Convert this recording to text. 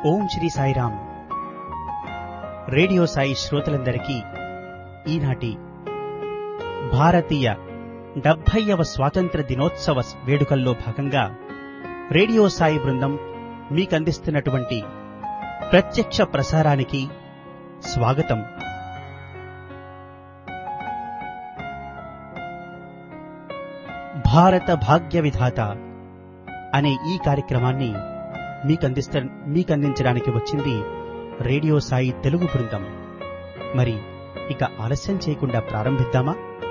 ఓం Shri Sairam Radio Sai శ్రోతలందరికీ ఈనాటి భారతీయ డెబ్భైవ స్వాతంత్ర దినోత్సవ వేడుకల్లో భాగంగా రేడియో సాయి బృందం మీకందిస్తున్నటువంటి ప్రత్యక్ష ప్రసారానికి స్వాగతం భారత భాగ్య విధాత అనే ఈ కార్యక్రమాన్ని మీకందిస్త మీకందించడానికి వచ్చింది రేడియో సాయి తెలుగు బృందం మరి ఇక ఆలస్యం చేయకుండా ప్రారంభిద్దామా